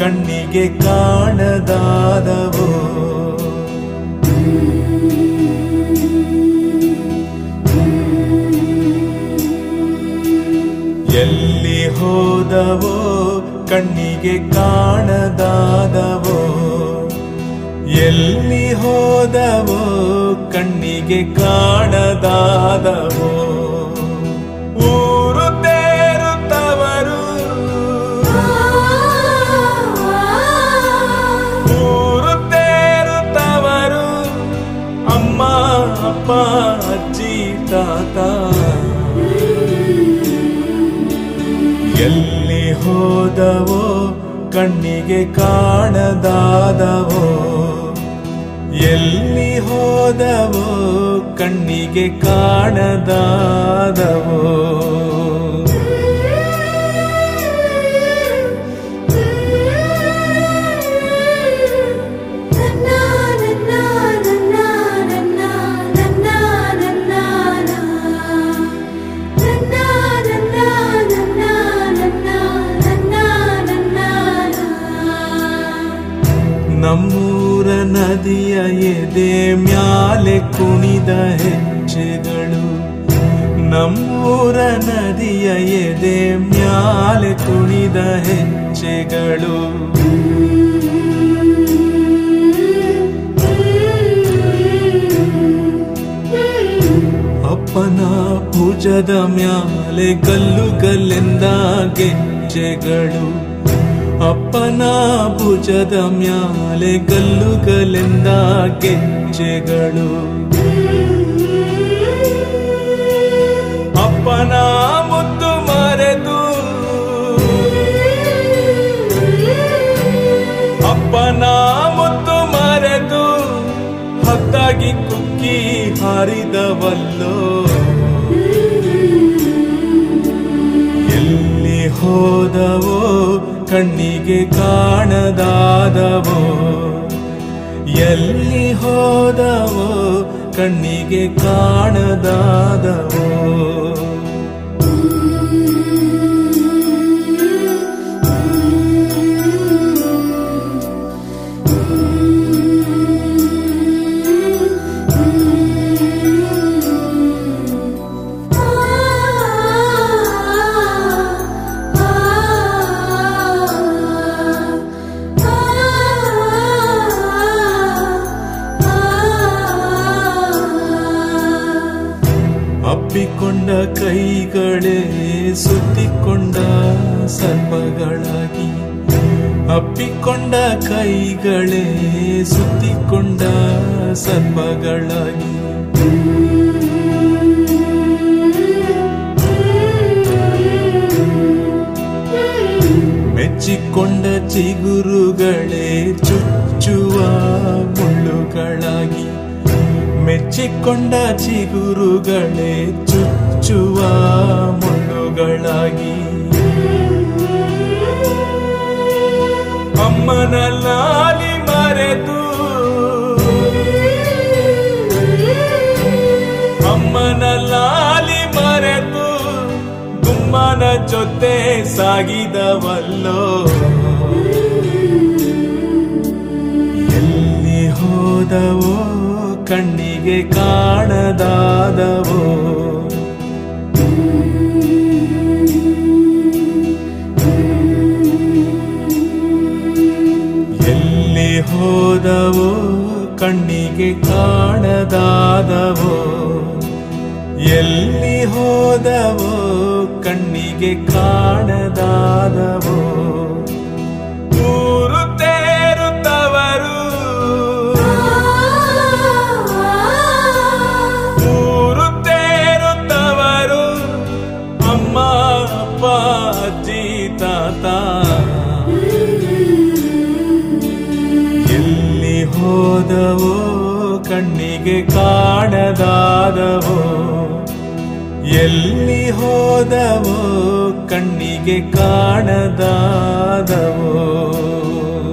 ಕಣ್ಣಿಗೆ ಕಾಣದಾದವೋ ಎಲ್ಲಿ ಹೋದವೋ ಕಣ್ಣಿಗೆ ಕಾಣದಾದವೋ ಎಲ್ಲಿ ಹೋದವೋ ಕಣ್ಣಿಗೆ ಕಾಣದಾದವೋ ಊರು ತೇರುತ್ತವರು ಊರು ತೇರುತ್ತವರು ಅಮ್ಮ ಅಪ್ಪ ಅಜ್ಜಿ ತಾತ ಎಲ್ಲಿ ಹೋದವೋ ಕಣ್ಣಿಗೆ ಕಾಣದಾದವೋ ಎಲ್ಲಿ ಹೋದವೋ ಕಣ್ಣಿಗೆ ಕಾಣದಾದವೋ ನಮ್ಮೂರ ನದಿಯ ಎದೆ ಮ್ಯಾಲೆ ಕುಣಿದ ಹೆಜ್ಜೆಗಳು ನಮ್ಮೂರ ನದಿಯ ಎದೆ ಮ್ಯಾಲೆ ಕುಣಿದ ಹೆಜ್ಜೆಗಳು ಅಪ್ಪನ ಭುಜದ ಮ್ಯಾಲೆ ಗಲ್ಲು ಗಲ್ಲೆಂದ ಗೆಜ್ಜೆಗಳು ಅಪ್ಪನ ಭುಜದ ಮ್ಯಾಲೆ ಗಲ್ಲು ಗಲ್ಲೆಂದ ಗೆಜ್ಜೆಗಳು ಅಪ್ಪನ ಮುದ್ದು ಮರೆತು ಅಪ್ಪನ ಮುದ್ದು ಮರೆತು ಹತ್ತಾಗಿ ಕುಕ್ಕಿ ಹಾರಿದವಲ್ಲೋ ಎಲ್ಲಿ ಹೋದವೋ ಕಣ್ಣಿಗೆ ಕಾಣದಾದವೋ ಎಲ್ಲಿ ಹೋದವೋ ಕಣ್ಣಿಗೆ ಕಾಣದಾದವೋ ಅಪ್ಪಿಕೊಂಡ ಕೈಗಳೇ ಸುತ್ತಿಕೊಂಡ ಸರ್ಪಗಳಾಗಿ ಅಪ್ಪಿಕೊಂಡ ಕೈಗಳೇ ಸುತ್ತಿಕೊಂಡ ಸರ್ಪಗಳಾಗಿ ಮೆಚ್ಚಿಕೊಂಡ ಚಿಗುರುಗಳೇ ಚುಚ್ಚುವ ಮುಳ್ಳುಗಳಾಗಿ ಮೆಚ್ಚಿಕೊಂಡ ಚಿಗುರುಗಳೇ ಚುಚ್ಚುವ ಮುಳ್ಳುಗಳಾಗಿ ಅಮ್ಮನ ಲಾಲಿ ಮರೆತು ಅಮ್ಮನ ಲಾಲಿ ಮರೆತು ಗುಮ್ಮನ ಜೊತೆ ಸಾಗಿದವಲ್ಲೋ ಎಲ್ಲಿ ಹೋದವೋ ಕಣ್ಣಿಗೆ ಕಾಣದಾದವೋ ಎಲ್ಲಿ ಹೋದವೋ ಕಣ್ಣಿಗೆ ಕಾಣದಾದವೋ ಎಲ್ಲಿ ಹೋದವೋ ಕಣ್ಣಿಗೆ ಕಾಣದಾದವೋ ಊರು ತೇರುತ್ತವರು ಊರು ತೇರುತ್ತವರು ಅಮ್ಮ ಅಪ್ಪ ಅಜ್ಜಿ ತಾತ ಎಲ್ಲಿ ಹೋದವೋ ಕಣ್ಣಿಗೆ ಕಾಣದಾದವೋ ಎಲ್ಲಿ ಹೋದವೋ ಕಣ್ಣಿಗೆ ಕಾಣದಾದವೋ